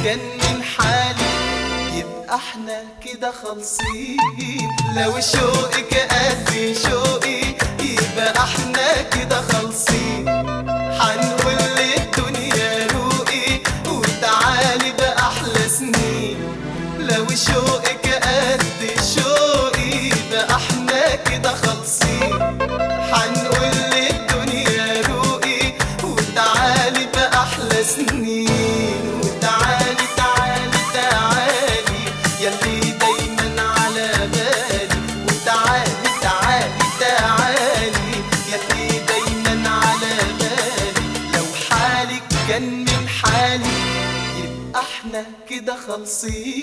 كان من حالي يبقى احنا كده خالصين لو شوقك قد شوقي يبقى احنا كده خالصين هنقول للدنيا روقي وتعالي بأحلى سنين لو شوقك قد شوقي يبقى احنا كده خالصين هنقول للدنيا روقي وتعالي بأحلى سنين وتعالي تعالي تعالي يلي دايما على بالي وتعالي تعالي تعالي يلي دايما على بالي لو حالك كان من حالي يبقى احنا كده خالصين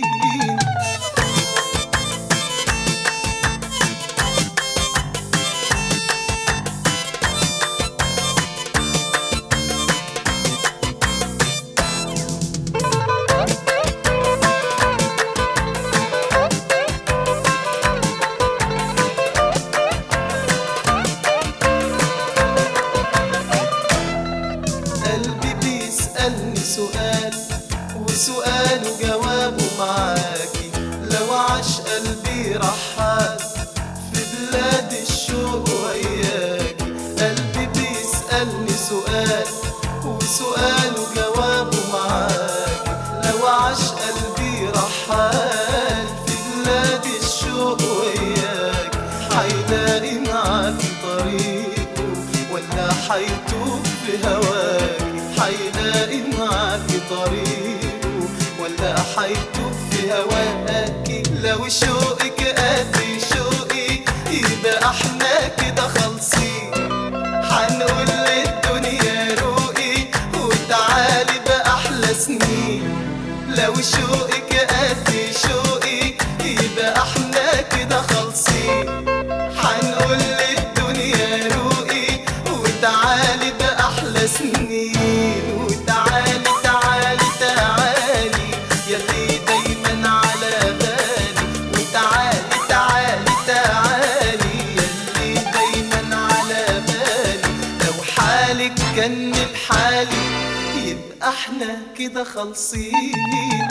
قلبي بيسألني سؤال وسؤاله جوابه معاكي لو عاش قلبي رحال في بلاد الشوق وياكي قلبي بيسألني سؤال وسؤاله جوابه معاكي لو عاش قلبي رحال في بلاد الشوق وياكي حيلاقي معاكي طريقه ولا حيتوه في هواكي حيلاقي معاكي طريقه ولا حيتوه في هواكي لو شوقك قد شوقي يبقى احنا كده خالصين هنقول للدنيا روقي وتعالي بأحلى سنين لو شوقك قد شوقي يبقى احنا كده خالصين هنقول للدنيا روقي وتعالي بأحلى سنين وتعالي تعالي تعالي يلي دايما على بالي وتعالي تعالي تعالي يلي دايما على بالي لو حالك كان من حالي يبقى احنا كده خالصين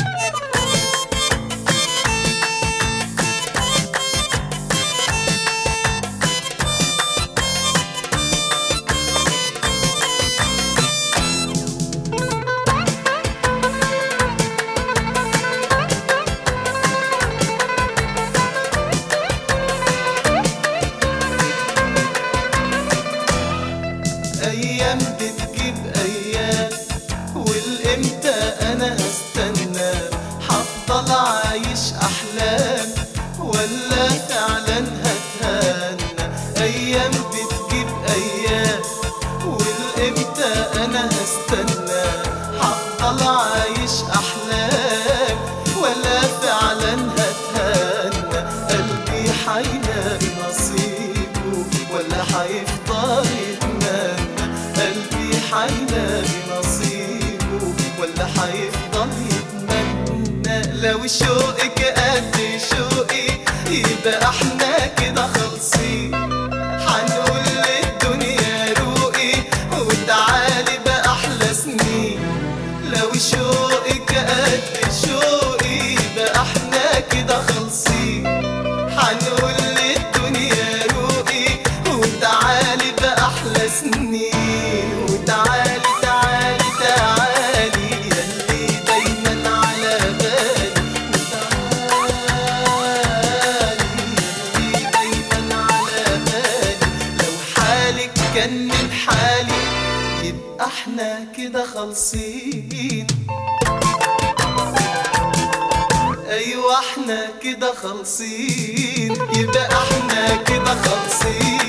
ايام بتجيب ايام والامتى انا هستنى هفضل عايش احلام ولا فعلا هتهنى ايام بتجيب ايام والامتى انا هستنى هفضل عايش احلام ولا فعلا هتهنى قلبي حيلاقي نصيبه ولا حيفضل يتمنى قلبي حيلاقي نصيبه ولا حيفضل يتمنى لو شوقك قد شوقي يبقى احنا كده خالصين هنقول للدنيا روقي وتعالي بأحلى سنين لو شوقك قد شوقي يبقى احنا كده خالصين هنقول للدنيا روقي وتعالي بأحلى سنين وتعالي تعالي تعالي يلي دايما على بالي وتعالي يلي دايما على بالي لو حالك كان من حالي يبقى احنا كده خالصين ايوه احنا كده خالصين يبقى احنا كده خالصين